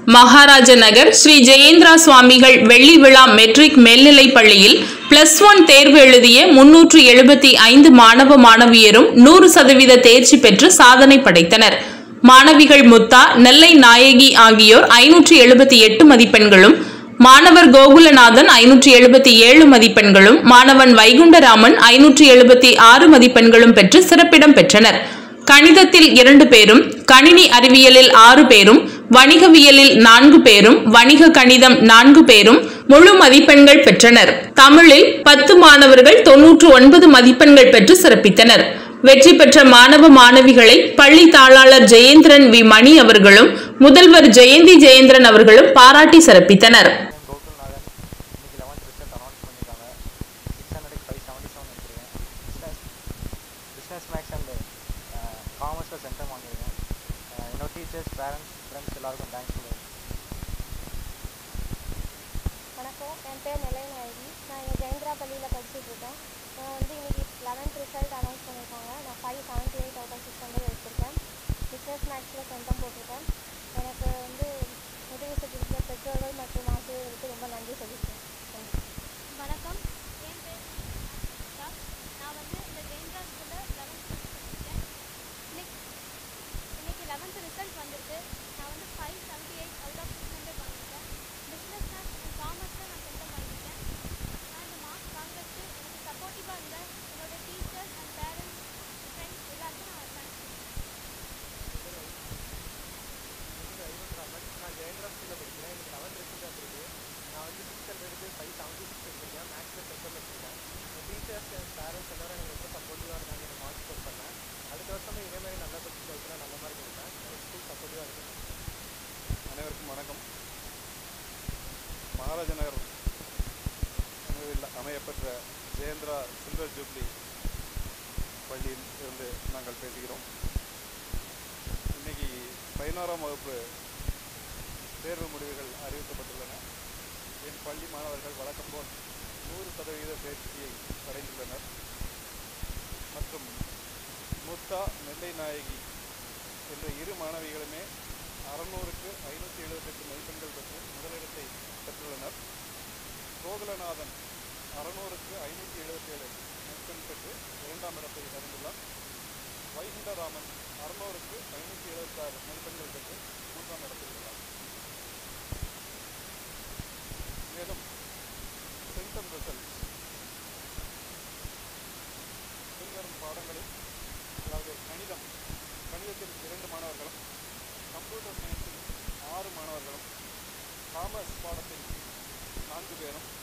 மகாராஜ நகர் ஸ்ரீ ஜெயேந்திரா சுவாமிகள் வெள்ளி விழா மெட்ரிக் மேல்நிலைப் பள்ளியில் பிளஸ் ஒன் தேர்வு எழுதிய முன்னூற்று எழுபத்தி ஐந்து மாணவ மாணவியரும் நூறு சதவீத தேர்ச்சி பெற்று சாதனை படைத்தனர் மாணவிகள் முத்தா நெல்லை நாயகி ஆகியோர் ஐநூற்று எழுபத்தி எட்டு மதிப்பெண்களும் மாணவர் கோகுலநாதன் ஐநூற்று எழுபத்தி ஏழு மதிப்பெண்களும் மாணவன் வைகுண்டராமன் ஐநூற்று எழுபத்தி ஆறு மதிப்பெண்களும் பெற்று சிறப்பிடம் பெற்றனர் கணிதத்தில் இரண்டு பேரும் கணினி அறிவியலில் ஆறு பேரும் வணிகவியலில் நான்கு பேரும் வணிக கணிதம் நான்கு பேரும் முழு மதிப்பெண்கள் பெற்றனர் தமிழில் பத்து மாணவர்கள் தொன்னூற்று ஒன்பது மதிப்பெண்கள் பெற்று சிறப்பித்தனர் வெற்றி பெற்ற மாணவ மாணவிகளை பள்ளி தாளாளர் ஜெயேந்திரன் வி மணி அவர்களும் முதல்வர் ஜெயந்தி ஜெயேந்திரன் அவர்களும் பாராட்டி சிறப்பித்தனர் கோகுல்நாதன் இன்னைக்கு லெவன்த் ரிசல்ட் அனௌன்ஸ் பண்ணியிருக்காங்க six hundred five seventy seven எடுத்துருக்கேன் பிஸ்னஸ் பிஸ்னஸ் மேக்ஸ் அண்ட் காமர்ஸில் சென்டம் வாங்கியிருக்கேன் அஹ் என்னோட டீச்சர்ஸ் பேரண்ட்ஸ் ஃப்ரெண்ட்ஸ் எல்லாருக்கும் தேங்க்ஸ் சொல்லுவேன் வணக்கம் என் பேர் நிலைநாயகி நான் இங்கே ஜெயந்திரா பள்ளியில் படிச்சுட்டு இருக்கேன் நான் வந்து இன்னைக்கு லெவன்த் ரிசல்ட் அனௌன்ஸ் பண்ணியிருக்காங்க நான் five seventy eight out of six hundred எடுத்திருக்கேன் பிஸ்னஸ் மேக்ஸில் சென்டம் போட்டிருக்கேன் எனக்கு வந்து உதவி செஞ்சிருக்கிற பெற்றோர்கள் மற்றும் ஆசிரியர்களுக்கு ரொம்ப நன்றி சொல்லிக்கிறேன் நன்றி வணக்கம் என் பேர் நிஷா நான் வந்து இந்த ஜெயின்ரா ஸ்கூலில் லெவன்த் படிச்சிருக்கேன் இன்னைக்கு இன்னைக்கு லெவன்த் ரிசல்ட் வந்திருக்கு நான் வந்து five seventy eight out of six hundred வாங்கியிருக்கேன் பிஸ்னஸ் மேக்ஸ் அண்ட் காமர்ஸில் நான் சென்டம் வாங்கியிருக்கேன் நான் இந்த மார்க்ஸ் வாங்குறதுக்கு எனக்கு சப்போர்ட்டிவாக இருந்த என்னோட டீச்சர்ஸ் அண்ட் பேரண்ட்ஸ் ஃப்ரெண்ட்ஸ் எல்லாருக்கும் நான் தேங்க்ஸ் நான் ஜெயந்திரா ஸ்கூலில் படிக்கிறேன் எனக்கு லெவன்த் ரிசல்ட் வந்திருக்கு நான் வந்து சிக்ஸ் ஹண்ட்ரடுக்கு ஃபைவ் செவன்ட்டி சிக்ஸ் எடுத்திருக்கேன் மேக்ஸில் சென்டம் எடுத்திருக்கேன் என் டீச்சர்ஸ் என் பேரண்ட்ஸ் எல்லாரும் எனக்கு ரொம்ப சப்போர்ட்டிவாக இருந்தாங்க எனக்கு மார்க்ஸ் ஸ்கோர் பண்ணேன் அடுத்த வருஷமும் இதே மாதிரி நல்ல படிச்சு டுவெல்த்தில் நல்ல மார்க் எடுப்பேன் எனக்கு ஸ்கூல் சப்போர்ட்டிவாக இருக்கும் அனைவருக்கும் வணக்கம் மகாராஜ நகர் அமைவில் அமையப்பெற்ற ஜெயேந்திரா சில்வர் ஜூப்ளி பள்ளியில் இருந்து நாங்கள் பேசுகிறோம் இன்னைக்கு பதினோராம் வகுப்பு தேர்வு முடிவுகள் அறிவிக்கப்பட்டுள்ளன என் பள்ளி மாணவர்கள் வழக்கம் போல் நூறு சதவீத தேர்ச்சியை அடைந்துள்ளனர் மற்றும் முத்தா நெல்லை நாயகி என்ற இரு மாணவிகளுமே அறநூறுக்கு ஐநூற்றி எழுபத்தெட்டு மதிப்பெண்கள் பெற்று முதலிடத்தை பெற்றுள்ளனர் கோகுலநாதன் அறநூறுக்கு ஐநூற்றி எழுபத்தேழு மதிப்பெண் பெற்று இரண்டாம் இடத்தை அடைந்துள்ளார் வைகுண்டராமன் அறுநூறுக்கு ஐநூற்றி எழுபத்தாறு மதிப்பெண்கள் பெற்று மூன்றாம் இடத்தில் உள்ளார் மேலும் சென்டம் ரிசல்ட் பின்வரும் பாடங்களில் அதாவது கணிதம் கணிதத்தில் இரண்டு மாணவர்களும் கம்ப்யூட்டர் சயின்ஸில் ஆறு மாணவர்களும் காமர்ஸ் பாடத்தில் நான்கு பேரும்